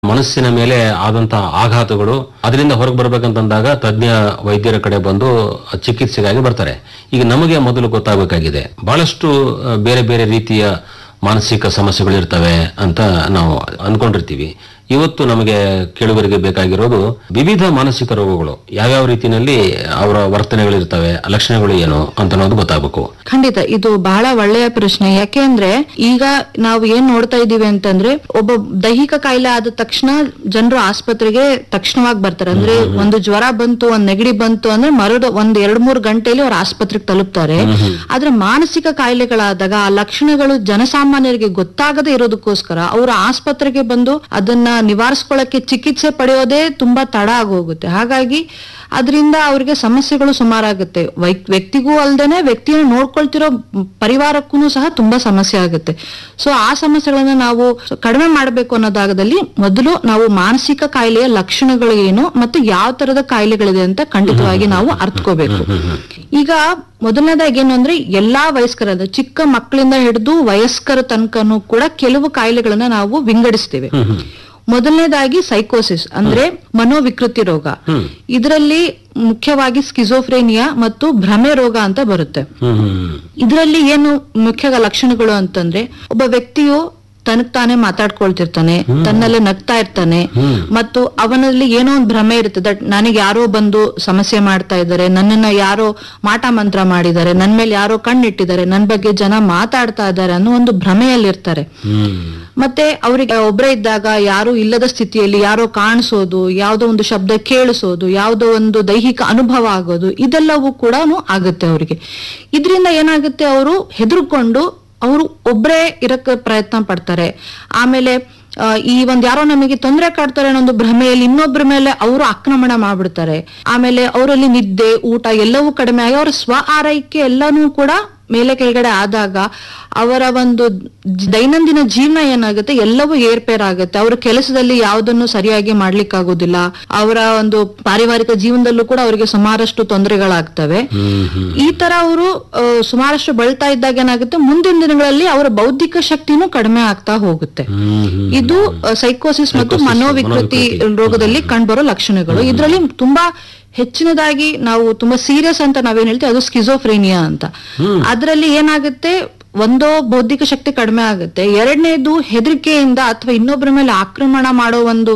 ಮನಸ್ಸಿನ ಮೇಲೆ ಆದಂತಹ ಆಘಾತಗಳು ಅದರಿಂದ ಹೊರಗೆ ಬರ್ಬೇಕಂತಂದಾಗ ತಜ್ಞ ವೈದ್ಯರ ಕಡೆ ಬಂದು ಚಿಕಿತ್ಸೆಗಾಗಿ ಬರ್ತಾರೆ ಈಗ ನಮಗೆ ಮೊದಲು ಗೊತ್ತಾಗಬೇಕಾಗಿದೆ ಬಹಳಷ್ಟು ಆ, ಬೇರೆ ಬೇರೆ ರೀತಿಯ ಮಾನಸಿಕ ಸಮಸ್ಯೆಗಳು ಇರ್ತವೆ ಅಂತ ನಾವು ಅನ್ಕೊಂಡಿರ್ತೀವಿ ಇವತ್ತು ನಮಗೆ ಕೇಳುಗರಿಗೆ ಬೇಕಾಗಿರೋದು ವಿವಿಧ ಮಾನಸಿಕ ರೋಗಗಳು ಯಾವ್ಯಾವ ರೀತಿಯಲ್ಲಿ ಅವರ ವರ್ತನೆಗಳಿರ್ತವೆ ಲಕ್ಷಣಗಳು ಏನು ಅಂತ ಅನ್ನೋದು ಗೊತ್ತಾಗಬೇಕು ಖಂಡಿತ ಇದು ಬಹಳ ಒಳ್ಳೆಯ ಪ್ರಶ್ನೆ ಯಾಕೆಂದ್ರೆ ಈಗ ನಾವು ಏನ್ ನೋಡ್ತಾ ಇದೀವಿ ಅಂತಂದ್ರೆ ಒಬ್ಬ ದೈಹಿಕ ಕಾಯಿಲೆ ಆದ ತಕ್ಷಣ ಜನರು ಆಸ್ಪತ್ರೆಗೆ ತಕ್ಷಣವಾಗಿ ಬರ್ತಾರೆ ಅಂದ್ರೆ ಒಂದು ಜ್ವರ ಬಂತು ಒಂದ್ ನೆಗಡಿ ಬಂತು ಅಂದ್ರೆ ಮರದ ಒಂದ್ ಎರಡ್ ಮೂರ್ ಗಂಟೆಯಲ್ಲಿ ಅವ್ರ ಆಸ್ಪತ್ರೆಗೆ ತಲುಪ್ತಾರೆ ಆದ್ರೆ ಮಾನಸಿಕ ಕಾಯಿಲೆಗಳಾದಾಗ ಆ ಲಕ್ಷಣಗಳು ಜನಸಾಮಾನ್ಯರಿಗೆ ಗೊತ್ತಾಗದೇ ಇರೋದಕ್ಕೋಸ್ಕರ ಅವರು ಆಸ್ಪತ್ರೆಗೆ ಬಂದು ಅದನ್ನ ನಿವಾರಿಸ್ಕೊಳ್ಳಕ್ಕೆ ಚಿಕಿತ್ಸೆ ಪಡೆಯೋದೇ ತುಂಬಾ ತಡ ಆಗೋಗುತ್ತೆ ಹಾಗಾಗಿ ಅದರಿಂದ ಅವ್ರಿಗೆ ಸಮಸ್ಯೆಗಳು ಸುಮಾರಾಗುತ್ತೆ ವೈ- ವ್ಯಕ್ತಿಗೂ ಅಲ್ದೇನೆ ವ್ಯಕ್ತಿಯನ್ನು ನೋಡ್ಕೊಳ್ತಿರೋ ಪರಿವಾರಕ್ಕೂ ಸಹ ತುಂಬಾ ಸಮಸ್ಯೆ ಆಗುತ್ತೆ ಸೊ ಆ ಸಮಸ್ಯೆಗಳನ್ನ ನಾವು ಕಡಿಮೆ ಮಾಡಬೇಕು ಅನ್ನೋದಾಗದಲ್ಲಿ ಮೊದಲು ನಾವು ಮಾನಸಿಕ ಕಾಯಿಲೆಯ ಲಕ್ಷಣಗಳು ಏನು ಮತ್ತು ಯಾವ ತರದ ಕಾಯಿಲೆಗಳಿದೆ ಅಂತ ಖಂಡಿತವಾಗಿ ನಾವು ಅರ್ಥಕೋಬೇಕು ಈಗ ಮೊದಲನೇದಾಗಿ ಏನು ಅಂದ್ರೆ ಎಲ್ಲಾ ವಯಸ್ಕರ ಚಿಕ್ಕ ಮಕ್ಕಳಿಂದ ಹಿಡಿದು ವಯಸ್ಕರ ತನಕನೂ ಕೂಡ ಕೆಲವು ಕಾಯಿಲೆಗಳನ್ನ ನಾವು ವಿಂಗಡಿಸ್ತೇವೆ ಮೊದಲನೇದಾಗಿ ಸೈಕೋಸಿಸ್ ಅಂದ್ರೆ ಮನೋವಿಕೃತಿ ರೋಗ ಇದರಲ್ಲಿ ಮುಖ್ಯವಾಗಿ ಸ್ಕಿಜೋಫ್ರೇನಿಯಾ ಮತ್ತು ಭ್ರಮೆ ರೋಗ ಅಂತ ಬರುತ್ತೆ ಹ್ಮ್ ಹ್ಮ್ ಇದರಲ್ಲಿ ಏನು ಮುಖ್ಯ ಲಕ್ಷಣಗಳು ಅಂತಂದ್ರೆ ಒಬ್ಬ ವ್ಯಕ್ತಿಯು ತನಗ್ ತಾನೇ ಮಾತಾಡ್ಕೊಳ್ತಿರ್ತಾನೆ ತನ್ನಲ್ಲೇ ನಗ್ತಾ ಇರ್ತಾನೆ ಮತ್ತು ಅವನಲ್ಲಿ ಏನೋ ಒಂದು ಭ್ರಮೆ ಇರುತ್ತೆ ದಟ್ ನನಗೆ ಯಾರೋ ಬಂದು ಸಮಸ್ಯೆ ಮಾಡ್ತಾ ಇದ್ದಾರೆ ನನ್ನನ್ನ ಯಾರೋ ಮಾಟ ಮಂತ್ರ ಮಾಡಿದ್ದಾರೆ ನನ್ ಮೇಲೆ ಯಾರೋ ಕಣ್ಣಿಟ್ಟಿದ್ದಾರೆ ನನ್ ಬಗ್ಗೆ ಜನ ಮಾತಾಡ್ತಾ ಇದ್ದಾರೆ ಅನ್ನೋ ಒಂದು ಭ್ರಮೆಯಲ್ಲಿರ್ತಾರೆ ಹ್ಮ್ ಮತ್ತೆ ಅವರಿಗೆ ಒಬ್ಬರೇ ಇದ್ದಾಗ ಯಾರು ಇಲ್ಲದ ಸ್ಥಿತಿಯಲ್ಲಿ ಯಾರೋ ಕಾಣಿಸೋದು ಯಾವುದೋ ಒಂದು ಶಬ್ದ ಕೇಳಿಸೋದು ಯಾವುದೋ ಒಂದು ದೈಹಿಕ ಅನುಭವ ಆಗೋದು ಇದೆಲ್ಲವೂ ಕೂಡ ಆಗುತ್ತೆ ಅವರಿಗೆ ಇದರಿಂದ ಏನಾಗುತ್ತೆ ಅವರು ಹೆದರ್ಕೊಂಡು ಅವರು ಒಬ್ಬರೇ ಇರಕ್ಕೆ ಪ್ರಯತ್ನ ಪಡ್ತಾರೆ ಆಮೇಲೆ ಆ, ಈ ಒಂದ್ ಯಾರೋ ನಮಗೆ ತೊಂದರೆ ಕಾಡ್ತಾರೆ ಅನ್ನೋ ಒಂದು ಭ್ರಮೆಯಲ್ಲಿ ಇನ್ನೊಬ್ಬರ ಮೇಲೆ ಅವರು ಆಕ್ರಮಣ ಮಾಡ್ಬಿಡ್ತಾರೆ ಆಮೇಲೆ ಅವರಲ್ಲಿ ನಿದ್ದೆ ಊಟ ಎಲ್ಲವೂ ಕಡಿಮೆ ಆಗಿ ಅವರ ಸ್ವ ಆರೈಕೆ ಎಲ್ಲನೂ ಕೂಡ ಮೇಲೆ ಕೆಳಗಡೆ ಆದಾಗ ಅವರ ಒಂದು ಜ- ದೈನಂದಿನ ಜೀವನ ಏನಾಗುತ್ತೆ ಎಲ್ಲವೂ ಏರ್ಪೇರಾಗುತ್ತೆ ಅವರ ಕೆಲಸದಲ್ಲಿ ಯಾವುದನ್ನು ಸರಿಯಾಗಿ ಮಾಡ್ಲಿಕ್ಕಾಗೋದಿಲ್ಲ ಅವರ ಒಂದು ಪಾರಿವಾರಿಕ ಜೀವನದಲ್ಲೂ ಕೂಡ ಅವರಿಗೆ ಸುಮಾರಷ್ಟು ತೊಂದರೆಗಳಾಗ್ತವೆ ಹ್ಮ್ ಹ್ಮ್ ಈ ತರ ಅವರು ಸುಮಾರಷ್ಟು ಬೆಳ್ತಾ ಇದ್ದಾಗ ಏನಾಗುತ್ತೆ ಮುಂದಿನ ದಿನಗಳಲ್ಲಿ ಅವರ ಬೌದ್ಧಿಕ ಶಕ್ತಿನೂ ಕಡಿಮೆ ಆಗ್ತಾ ಹೋಗುತ್ತೆ ಹ್ಮ್ ಹ್ಮ್ ಇದು ಸೈಕೋಸಿಸ್ ಮತ್ತು ಮನೋವಿಕೃತಿ ರೋಗದಲ್ಲಿ ಕಂಡುಬರೋ ಲಕ್ಷಣಗಳು ಇದರಲ್ಲಿ ತುಂಬಾ ಹೆಚ್ಚಿನದಾಗಿ ನಾವು ತುಂಬಾ ಸೀರಿಯಸ್ ಅಂತ ನಾವೇನ್ ಹೇಳ್ತೀವಿ ಅದು ಸ್ಕಿಜೋಫ್ರೇನಿಯಾ ಅಂತ ಅದರಲ್ಲಿ ಏನಾಗುತ್ತೆ ಒಂದೋ ಬೌದ್ಧಿಕ ಶಕ್ತಿ ಕಡಿಮೆ ಆಗುತ್ತೆ ಎರಡನೇದು ಹೆದರಿಕೆಯಿಂದ ಅಥವಾ ಇನ್ನೊಬ್ಬರ ಮೇಲೆ ಆಕ್ರಮಣ ಮಾಡೋ ಒಂದು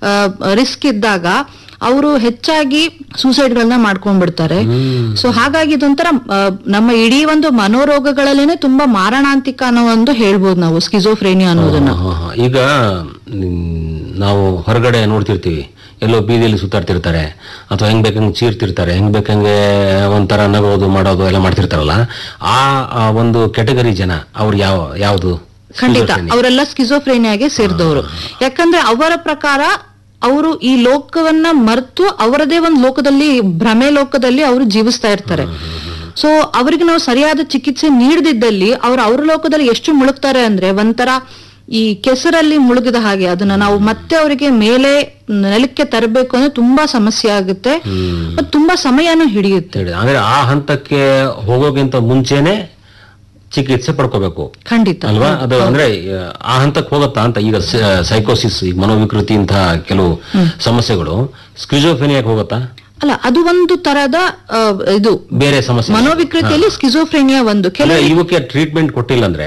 ರಿಸ್ಕ್ ಇದ್ದಾಗ ಅವರು ಹೆಚ್ಚಾಗಿ ಸೂಸೈಡ್ ಗಳನ್ನ ಮಾಡ್ಕೊಂಡ್ಬಿಡ್ತಾರೆ ಸೊ ಹಾಗಾಗಿ ಇದೊಂಥರ ಆ, ನಮ್ಮ ಇಡೀ ಒಂದು ಮನೋರೋಗಗಳಲ್ಲೇನೆ ತುಂಬಾ ಮಾರಣಾಂತಿಕ ಅನ್ನೋ ಒಂದು ಹೇಳ್ಬೋದು ನಾವು ಸ್ಕಿಜೋಫ್ರೇನಿಯಾ ಅನ್ನೋದನ್ನ ಹಾ, ಹಾ. ಈಗ ಮ್, ನಾವು ಹೊರಗಡೆ ನೋಡ್ತಿರ್ತೀವಿ ಎಲ್ಲೋ ಬೀದಿಯಲ್ಲಿ ಸುತ್ತಾಡ್ತಿರ್ತಾರೆ ಅಥವಾ ಹೆಂಗ್ ಬೇಕಂಗ್ ಚೀರ್ತಿರ್ತಾರೆ ಹೆಂಗ್ ಬೇಕಂಗೆ ಒಂಥರ ನಗೋದು ಮಾಡೋದು ಎಲ್ಲ ಮಾಡ್ತಿರ್ತಾರಲ್ಲ ಆ ಆ ಒಂದು ಕೆಟಗರಿ ಜನ ಅವ್ರು ಯಾವ ಯಾವುದು ಖಂಡಿತ ಅವರೆಲ್ಲ ಸ್ಕಿಜೋಫ್ರೇನಿಯಾಗೆ ಸೇರಿದವರು ಯಾಕಂದ್ರೆ ಅವರ ಪ್ರಕಾರ ಅವರು ಈ ಲೋಕವನ್ನ ಮರೆತು ಅವರದೇ ಒಂದು ಲೋಕದಲ್ಲಿ ಭ್ರಮೆ ಲೋಕದಲ್ಲಿ ಅವರು ಜೀವಿಸ್ತಾ ಇರ್ತಾರೆ ಸೊ ಅವರಿಗೆ ನಾವು ಸರಿಯಾದ ಚಿಕಿತ್ಸೆ ನೀಡದಿದ್ದಲ್ಲಿ ಅವ್ರು ಅವ್ರ ಲೋಕದಲ್ಲಿ ಎಷ್ಟು ಮುಳುಗ್ತಾರೆ ಅಂದ್ರೆ ಒಂಥರ ಈ ಕೆಸರಲ್ಲಿ ಮುಳುಗಿದ ಹಾಗೆ ಅದನ್ನ ನಾವು ಮತ್ತೆ ಅವರಿಗೆ ಮೇಲೆ ನೆಲಕ್ಕೆ ತರಬೇಕು ಅಂದ್ರೆ ತುಂಬಾ ಸಮಸ್ಯೆ ಆಗುತ್ತೆ ಮತ್ತು ತುಂಬಾ ಸಮಯನೂ ಹಿಡಿಯುತ್ತೆ ಹೇಳಿ ಅಂದ್ರೆ ಆ ಹಂತಕ್ಕೆ ಹೋಗೋಕ್ಕಿಂತ ಮುಂಚೆನೆ ಚಿಕಿತ್ಸೆ ಪಡ್ಕೋಬೇಕು ಖಂಡಿತ ಅಲ್ವಾ ಅದು ಅಂದ್ರೆ ಆ ಹಂತಕ್ಕೆ ಹೋಗತ್ತಾ ಅಂತ ಈಗ ಸೈಕೋಸಿಸ್ ಈ ಮನೋವಿಕೃತಿ ಇಂತಹ ಕೆಲವು ಸಮಸ್ಯೆಗಳು ಸ್ಕ್ರಿಜೋಫೆನಿಯಾಕ್ ಹೋಗತ್ತಾ ಅಲ್ಲ ಅದು ಒಂದು ತರದ ಆ, ಇದು ಬೇರೆ ಸಮಸ್ಯೆ ಮನೋವಿಕೃತಿಯಲ್ಲಿ ಸ್ಕಿಜೋಫ್ರೇನಿಯಾ ಒಂದು ಕೆಲ ಅಂದ್ರೆ ಇವಕ್ಕೆ ಟ್ರೀಟ್ಮೆಂಟ್ ಕೊಟ್ಟಿಲ್ಲ ಅಂದ್ರೆ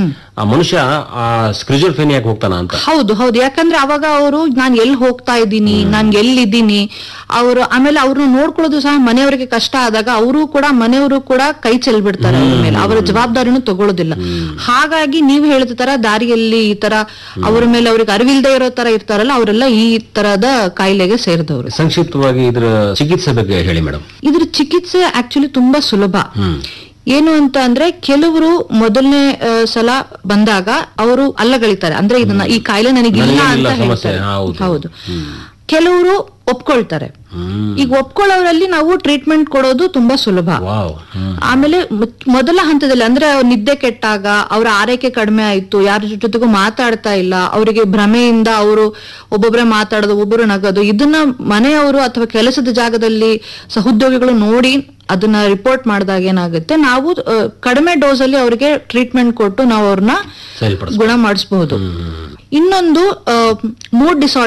ಆ ಮನುಷ್ಯ ಆ ಸ್ಕ್ರಿಜೋಫೆನಿಯಾಕ್ ಹೋಗ್ತಾನ ಅಂತ ಹೌದು ಹೌದು ಯಾಕಂದ್ರೆ ಅವಾಗ ಅವರು ನಾನ್ ಎಲ್ಲಿ ಹೋಗ್ತಾ ಇದ್ದೀನಿ ನಾನ್ ಎಲ್ಲಿದ್ದೀನಿ ಅವರು ಆಮೇಲೆ ಅವ್ರನ್ನ ನೋಡ್ಕೊಳ್ಳೋದು ಸಹ ಮನೆಯವರಿಗೆ ಕಷ್ಟ ಆದಾಗ ಅವರು ಕೂಡ ಮನೆಯವರು ಕೂಡ ಕೈ ಚೆಲ್ಬಿಡ್ತಾರೆ ಅವ್ರ ಮೇಲೆ ಅವರ ಜವಾಬ್ದಾರಿನೂ ತಗೊಳ್ಳೋದಿಲ್ಲ ಹಾಗಾಗಿ ನೀವು ಹೇಳಿದ ತರ ದಾರಿಯಲ್ಲಿ ಈ ತರ ಅವರ ಮೇಲೆ ಅವ್ರಿಗೆ ಅರಿವಿಲ್ದೇ ಇರೋ ತರ ಇರ್ತಾರಲ್ಲ ಅವರೆಲ್ಲ ಈ ತರದ ಕಾಯಿಲೆಗೆ ಸೇರಿದವರು ಸಂಕ್ಷಿಪ್ತವಾಗಿ ಇದ್ರ ಚಿಕಿತ್ಸೆ ಬಗ್ಗೆ ಹೇಳಿ ಮೇಡಮ್ ಇದ್ರ ಚಿಕಿತ್ಸೆ ಆಕ್ಚುಲಿ ತುಂಬಾ ಸುಲಭ ಏನು ಅಂತ ಅಂದ್ರೆ ಕೆಲವರು ಮೊದಲನೇ ಆ, ಸಲ ಬಂದಾಗ ಅವರು ಅಲ್ಲಗಳಿತಾರೆ ಅಂದ್ರೆ ಇದನ್ನ ಈ ಕಾಯಿಲೆ ನನಗಿಲ್ಲ ನನಗೇನಿಲ್ಲ ಅಂತ ಸಮಸ್ಯೆ, ಹೇಳ್ತಾರೆ ಹೌದು. ಹೌದು ಕೆಲವರು ಒಪ್ಕೊಳ್ತಾರೆ ಹ್ಮ್ ಈಗ ಒಪ್ಕೊಳ್ಳೋರಲ್ಲಿ ನಾವು ಟ್ರೀಟ್ಮೆಂಟ್ ಕೊಡೋದು ತುಂಬಾ ಸುಲಭ ವಾವ್ ಹ್ಮ್ ಆಮೇಲೆ ಮೊದ್- ಮೊದಲ ಹಂತದಲ್ಲಿ ಅಂದ್ರೆ ಅವ್ರ್ ನಿದ್ದೆ ಕೆಟ್ಟಾಗ ಅವರ ಆರೈಕೆ ಕಡಿಮೆ ಆಯ್ತು ಯಾರ ಜೊತೆಗೂ ಮಾತಾಡ್ತಾ ಇಲ್ಲ ಅವರಿಗೆ ಭ್ರಮೆಯಿಂದ ಅವರು ಒಬ್ಬೊಬ್ಬರೇ ಮಾತಾಡೋದು ಒಬ್ಬರು ನಗೋದು ಇದನ್ನ ಮನೆಯವರು ಅಥವಾ ಕೆಲಸದ ಜಾಗದಲ್ಲಿ ಸಹೋದ್ಯೋಗಿಗಳು ನೋಡಿ ಅದನ್ನ ರಿಪೋರ್ಟ್ ಮಾಡಿದಾಗ ಏನಾಗುತ್ತೆ ನಾವು ಆ, ಕಡಿಮೆ ಡೋಸ್ ಅಲ್ಲಿ ಅವರಿಗೆ ಟ್ರೀಟ್ಮೆಂಟ್ ಕೊಟ್ಟು ನಾವು ಅವ್ರನ್ನ ಸರಿಪಡಿಸ್ ಗುಣ ಮಾಡಿಸಬಹುದು ಇನ್ನೊಂದು ಮೂಡ್ ಡಿಸಾರ್ಡರ್